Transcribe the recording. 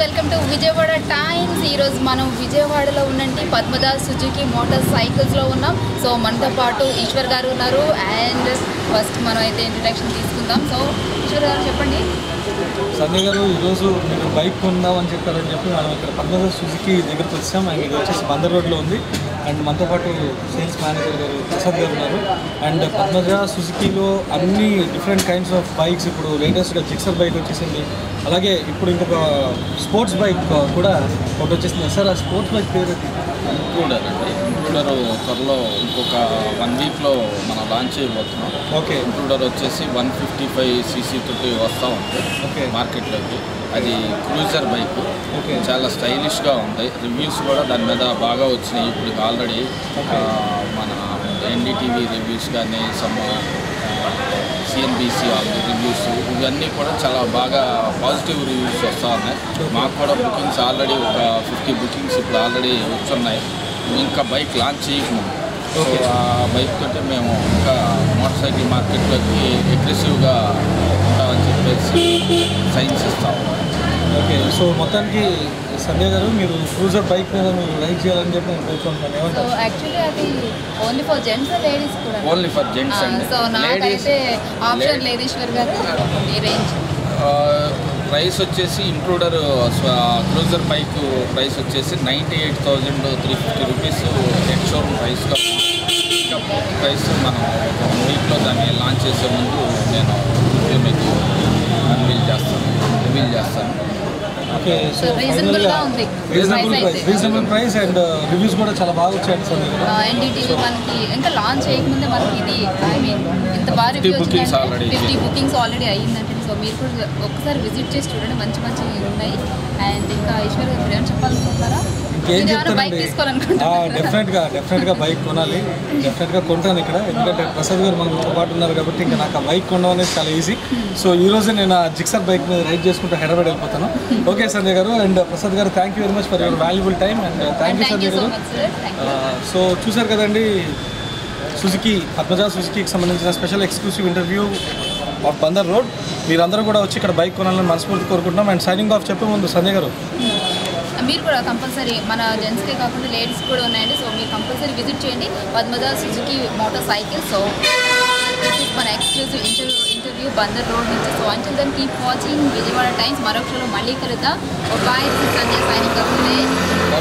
Welcome to Vijayawada times ఈరోజు మనం విజయవాడలో ఉన్నంటి పద్మదాస్ సుజుకి మోటార్ సైకిల్స్లో ఉన్నాం సో మనతో పాటు ఈశ్వర్ గారు ఉన్నారు అండ్ ఫస్ట్ మనం అయితే ఇంట్రడక్షన్ తీసుకుందాం సో ఈశ్వర్ గారు చెప్పండి సంజయ్ గారు ఈరోజు మీరు బైక్ కొందామని చెప్పారని చెప్పి మనం ఇక్కడ పద్మజ సుజుకి దగ్గరకు వచ్చాం అండ్ ఇది వచ్చేసి బందర్ రోడ్లో ఉంది అండ్ మనతో పాటు సేల్స్ మేనేజర్ గారు ప్రసాద్ గారు ఉన్నారు అండ్ పద్మజ సుజుకిలో అన్ని డిఫరెంట్ కైండ్స్ ఆఫ్ బైక్స్ ఇప్పుడు లేటెస్ట్గా జిక్సర్ బైక్ వచ్చేసింది అలాగే ఇప్పుడు ఇంకొక స్పోర్ట్స్ బైక్ కూడా ఒకటి వచ్చేసింది సార్ ఆ స్పోర్ట్స్ బైక్ పేరు ఏంటి? ఇంక్లూడర్ అండి ఇంక్లూడర్ త్వరలో ఇంకొక వన్ వీక్లో మనం లాంచ్ చేయబోతున్నాం ఓకే ఇంక్లూడర్ వచ్చేసి వన్ ఫిఫ్టీ ఫైవ్ సీసీ తోటి వస్తూ ఉంది ఓకే మార్కెట్లోకి అది క్రూజర్ బైక్ ఓకే చాలా స్టైలిష్గా ఉంది రివ్యూస్ కూడా దాని మీద బాగా వచ్చినాయి ఇప్పుడు ఆల్రెడీ Okay. మన ఎన్డీటీవీ రివ్యూస్ కానీ సమ్ సిఎన్బిసి రివ్యూస్ ఇవన్నీ కూడా చాలా బాగా పాజిటివ్ రివ్యూస్ వస్తూ ఉన్నాయి మాకు కూడా బుకింగ్స్ ఆల్రెడీ ఒక ఫిఫ్టీ బుకింగ్స్ ఇప్పుడు ఆల్రెడీ వచ్చున్నాయి ఇంకా బైక్ లాంచ్ చేయకముందు సో Okay. ఆ బైక్ తోటి మేము ఇంకా మోటార్ సైకిల్ మార్కెట్లోకి అగ్రెసివ్గా ఉంటామని చెప్పేసి సైన్స్ ఇస్తాము ఓకే సో మొత్తానికి సంజయ్ గారు మీరు క్రూజర్ బైక్ మీద మీరు రైడ్ చేయాలని చెప్పి నేను కోరుకుంటున్నాను సో ఏమంటారు యాక్చువల్లీ అది ఓన్లీ ఫర్ జెంట్స్ లేడీస్ కూడా ఓన్లీ ఫర్ జెంట్స్ అండి సో లేడీస్ నాకైతే ఆప్షన్ లేదు ఈశ్వర్ గారు ఈ రేంజ్ ప్రైస్ వచ్చేసి ఇంక్లూడర్ క్రూజర్ బైక్ ప్రైస్ వచ్చేసి ninety eight thousand three fifty rupees net showroom ప్రైస్గా ఇంకా ప్రైస్ మనం ఒక వీక్లో దాన్ని లాంచ్ చేసే ముందు నేను ఇప్పుడు మీకు రివీల్ చేస్తాను రివీల్ చేస్తాను ఓకే సో రీజనబుల్ గా ఉంది రీజనబుల్ ప్రైస్ ప్రైస్ అయితే రీజనబుల్ ప్రైస్ అండ్ రివ్యూస్ కూడా చాలా బాగా వచ్చాయండి సంజయ్ గారు ఎన్డీటీవీ మనకి ఇంకా లాంచ్ చేయకముందే మనకి ఇది ఐ మీన్ ఇంత బాగా 50 bookings already ఫిఫ్టీ చేశారు. బుకింగ్స్ ఆల్రెడీ అయ్యిందంటే సో మీరు కూడా ఒకసారి విజిట్ చేసి చూడండి మంచి మంచి ఉన్నాయి అండ్ ఇంకా ఈశ్వర్ గారు ఏమైనా చెప్పాలనుకుంటారా ఇంకేం మీరు ఏమైనా బైక్ చెప్తానండి తీసుకోవాలనుకుంటున్నారా డెఫినెట్గా డెఫినెట్గా బైక్ కొనాలి డెఫినెట్గా కొంటాను ఇక్కడ ఎందుకంటే ప్రసాద్ గారు మనతో పాటు ఉన్నారు కాబట్టి ఇంకా నాకు ఆ బైక్ కొనడం అనేది చాలా ఈజీ సో ఈ రోజే నేను ఆ జిక్సర్ బైక్ మీద రైడ్ చేసుకుంటూ హైదరాబాద్ వెళ్ళిపోతాను ఓకే సంజయ్ గారు and Prasad garu thank you very much for your valuable time and thank you thank you Sanjay so garu much sir thank you so చూసారు కదండి సుజుకి పద్మజా సుజుకికి సంబంధించిన special exclusive interview of Bandar road మీరందరూ కూడా వచ్చి ఇక్కడ బైక్ కొనాలని మనస్ఫూర్తి కోరుకుంటున్నాం అండ్ సైనింగ్ ఆఫ్ చెప్పే ముందు సంజయ్ గారు మీరు కూడా కంపల్సరీ మన జెంట్స్కే కాకుండా లేడీస్ కూడా ఉన్నాయండి సో మీరు కంపల్సరీ విజిట్ చేయండి Padmaja Suzuki motorcycle so this is మన exclusive interview interview Bandar road నుంచి so until then keep watching Vijayawada Times మరొక షోలో మళ్ళీ కలుద్దాం బాయ్ సంజయ్ సైనింగ్